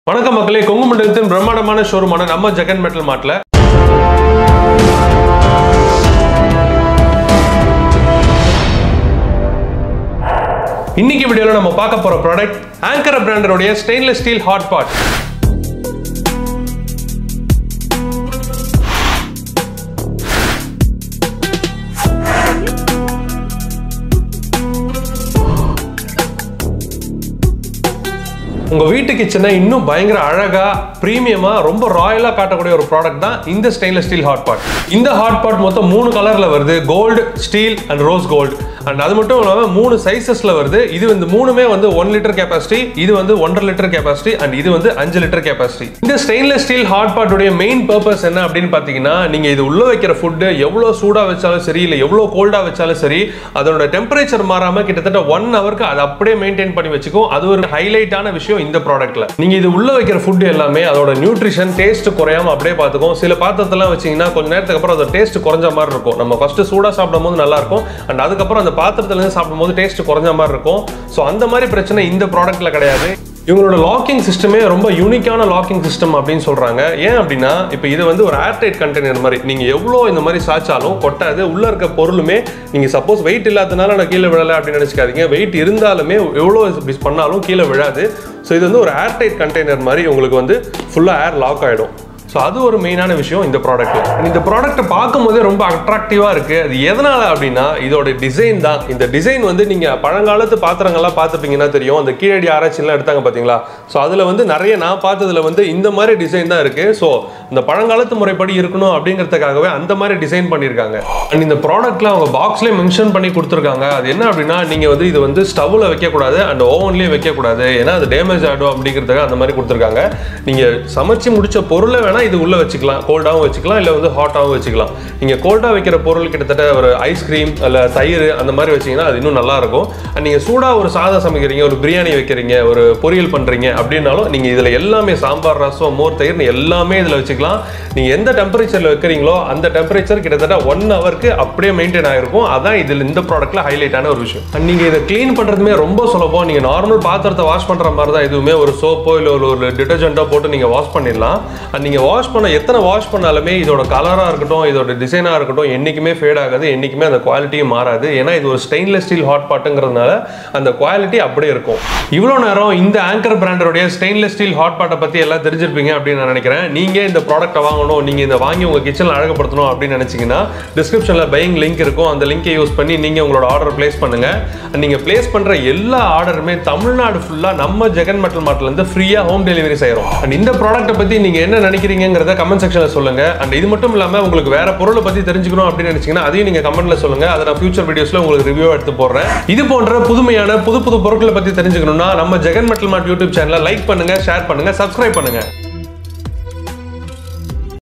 வணக்கம் மக்களே கொங்கு மண்டலத்தின் பிரம்மாண்டமான ஷோரூமான நம்ம ஜெகன் மெட்டல் மார்ட்ல இன்னைக்கு வீடியோல நம்ம பார்க்க போற ப்ராடக்ட் ஆங்கர் பிராண்டருடைய ஸ்டெயின்லெஸ் ஸ்டீல் ஹாட் பாட் உங்க வீட்டு கிச்சனை இன்னும் பயங்கர அழகா பிரீமியமா ரொம்ப ராயலா காட்டக்கூடிய ஒரு ப்ராடக்ட் தான் இந்த ஸ்டெயின்லெஸ் ஸ்டீல் ஹாட் பாட் இந்த ஹாட் பாட் மொத்தம் மூணு கலர்ல வருது gold steel and rose gold and அது மட்டும் இல்லாம மூணு சைசஸ்ல வருது இது வந்து மூணுமே வந்து ஒன் லிட்டர் கெப்பாசிட்டி இது வந்து ஒன்றரை லிட்டர் கெப்பாசிட்டி அண்ட் இது வந்து அஞ்சு லிட்டர் கெப்பாசிட்டி இந்த ஸ்டெயின்லெஸ் ஸ்டீல் ஹாட் பாட்டுடைய மெயின் பர்பஸ் என்ன அப்படின்னு பாத்தீங்கன்னா நீங்க இது உள்ள வைக்கிற ஃபுட்டு எவ்வளவு சூடா வச்சாலும் சரி இல்ல எவ்வளவு கோல்டா வச்சாலும் சரி அதோட டெம்பரேச்சர் மாறாம கிட்டத்தட்ட ஒன் ஹவருக்கு அதை அப்படியே மெயின்டைன் பண்ணி வச்சுக்கும் அது ஒரு ஹைலைட்டான விஷயம் இந்த ப்ராடக்ட்ல நீங்க இது உள்ள வைக்கிற ஃபுட் எல்லாமே அதோட நியூட்ரிஷன் டேஸ்ட் குறையாம அப்படியே பார்த்துக்கும் சில பாத்திரத்தெல்லாம் வச்சீங்கன்னா கொஞ்ச நேரத்துக்கு அப்புறம் அதோட டேஸ்ட் குறைஞ்ச மாதிரி இருக்கும் நம்ம ஃபர்ஸ்ட் சூடா சாப்பிடும் போது நல்லா இருக்கும் அண்ட் அதுக்கப்புறம் அந்த பாத்திரத்துல இருந்து சாப்பிடும் போது டேஸ்ட் குறைஞ்ச மாதிரி இருக்கும் ஸோ அந்த மாதிரி பிரச்சனை இந்த ப்ராடக்ட்ல கிடையாது இவங்களோட லாக்கிங் சிஸ்டமே ரொம்ப யூனிக்கான லாக்கிங் சிஸ்டம் அப்படின்னு சொல்றாங்க ஏன் அப்படின்னா இப்போ இது வந்து ஒரு ஏர்டைட் கண்டெய்னர் மாதிரி நீங்க எவ்வளோ இந்த மாதிரி சாய்ச்சாலும் கொட்டாது உள்ள இருக்க பொருளுமே நீங்க சப்போஸ் வெயிட் இல்லாதனால நான் கீழே விழலை அப்படின்னு நினைச்சுக்காதீங்க வெயிட் இருந்தாலுமே எவ்வளோ மிஸ் பண்ணாலும் கீழே விழாது ஸோ இது வந்து ஒரு ஏர்டைட் கண்டெய்னர் மாதிரி உங்களுக்கு வந்து ஃபுல்லாக ஏர் லாக் ஆகிடும் ஸோ அது ஒரு மெயினான விஷயம் இந்த ப்ராடக்ட்ல இந்த ப்ராடக்ட்டை பார்க்கும் போதே ரொம்ப அட்ராக்டிவாக இருக்கு அது எதனால அப்படின்னா இதோட டிசைன் தான் இந்த டிசைன் வந்து நீங்க பழங்காலத்து பாத்திரங்கள்லாம் பார்த்துப்பீங்கன்னா தெரியும் அந்த கீழடி ஆராய்ச்சிலாம் எடுத்தாங்க பார்த்தீங்களா ஸோ அதில் வந்து நிறைய நான் பார்த்ததுல வந்து இந்த மாதிரி டிசைன் தான் இருக்கு ஸோ இந்த பழங்காலத்து முறைப்படி இருக்கணும் அப்படிங்கிறதுக்காகவே அந்த மாதிரி டிசைன் பண்ணியிருக்காங்க அண்ட் இந்த ப்ராடக்ட்ல அவங்க பாக்ஸ்லேயே மென்ஷன் பண்ணி கொடுத்துருக்காங்க அது என்ன அப்படின்னா நீங்க வந்து இது வந்து ஸ்டவ்வில் வைக்கக்கூடாது அண்ட் ஓவன்லேயே வைக்கக்கூடாது ஏன்னா அது டேமேஜ் ஆகிடும் அப்படிங்கிறதுக்காக அந்த மாதிரி கொடுத்துருக்காங்க நீங்க சமைச்சு முடிச்ச பொருளை வேணா இது உள்ள வச்சுக்கலாம் கோல்டாகவும் வச்சுக்கலாம் இல்லை வந்து ஹாட்டாகவும் வச்சுக்கலாம் நீங்க கோல்டாக வைக்கிற பொருள் கிட்டத்தட்ட ஒரு ஐஸ்கிரீம் இல்ல தயிர் அந்த மாதிரி வச்சீங்கன்னா அது இன்னும் நல்லா இருக்கும் அண்ட் நீங்க சூடா ஒரு சாதம் சமைக்கிறீங்க ஒரு பிரியாணி வைக்கிறீங்க ஒரு பொரியல் பண்றீங்க அப்படின்னாலும் நீங்க இதுல எல்லாமே சாம்பார் ரசம் மோர் தயிர்னு எல்லாமே இதுல வச்சுக்கலாம் நீங்க எந்த டெம்பரேச்சர்ல வைக்கிறீங்களோ அந்த டெம்பரேச்சர் கிட்டத்தட்ட ஒன் ஹவருக்கு அப்படியே மெயின்டைன் ஆயிருக்கும் அதான் இதுல இந்த ப்ராடக்ட்ல ஹைலைட்டான ஒரு விஷயம் அண்ட் நீங்க இதை க்ளீன் பண்றதுமே ரொம்ப சுலபம் நீங்க நார்மல் பாத்திரத்தை வாஷ் பண்ற மாதிரி தான் இதுவுமே ஒரு சோப்போ இல்லை ஒரு ஒரு டிட்டர்ஜென்ட்டோ போட்டு நீங்க வாஷ் பண்ணிடலாம் அண்ட் நீங்க வாஷ் பண்ண எத்தனை வாஷ் பண்ணாலுமே இதோட கலரா இருக்கட்டும் இதோட டிசைனா இருக்கட்டும் என்னைக்குமே ஃபேட் ஆகாது என்னைக்குமே அந்த குவாலிட்டியும் மாறாது ஏன்னா இது ஒரு ஸ்டெயின்லெஸ் ஸ்டீல் ஹாட் பாட்டுங்கிறதுனால அந்த குவாலிட்டி அப்படியே இருக்கும் இவ்வளோ நேரம் இந்த ஆங்கர் பிராண்டருடைய ஸ்டெயின்லெஸ் ஸ்டீல் ஹாட் பாட்டை பத்தி எல்லாம் தெரிஞ்சிருப்பீங்க அப்படின்னு நான் நினைக்கிறேன் நீங்க இந்த ப்ராடக்ட்டை வாங்கணும் நீங்க இதை வாங்கி உங்க கிச்சனில் அழகுபடுத்தணும் அப்படின்னு நினைச்சீங்கன்னா டிஸ்கிரிப்ஷன்ல பையிங் லிங்க் இருக்கும் அந்த லிங்கை யூஸ் பண்ணி நீங்க உங்களோட ஆர்டர் பிளேஸ் பண்ணுங்க And நீங்க பிளேஸ் பண்ற எல்லா ஆர்டருமே தமிழ்நாடு ஃபுல்லா நம்ம ஜெகன் மெட்டல் மார்ட்ல இருந்து ஃப்ரீயா ஹோம் டெலிவரி செய்யறோம் அண்ட் இந்த ப்ராடக்ட்டை பத்தி நீங்க என்ன நினைக்கிறீங்கிறத கமெண்ட் செக்ஷன்ல சொல்லுங்க அண்ட் இது மட்டும் இல்லாம உங்களுக்கு வேற பொருளை பத்தி தெரிஞ்சுக்கணும் அப்படின்னு நினைச்சீங்கன்னா அதையும் நீங்க கமெண்ட்ல சொல்லுங்க அதை நான் ஃபியூச்சர் வீடியோஸ்ல உங்களுக்கு ரிவ்யூ எடுத்து போடுறேன் இது போன்ற புதுமையான புது புது பொருட்களை பத்தி தெரிஞ்சுக்கணும்னா நம்ம ஜெகன் மெட்டல் மார்ட் யூடியூப் சேனலை லைக் பண்ணுங்க ஷேர் பண்ணுங்க சப்ஸ்கிரைப் பண்ணுங்க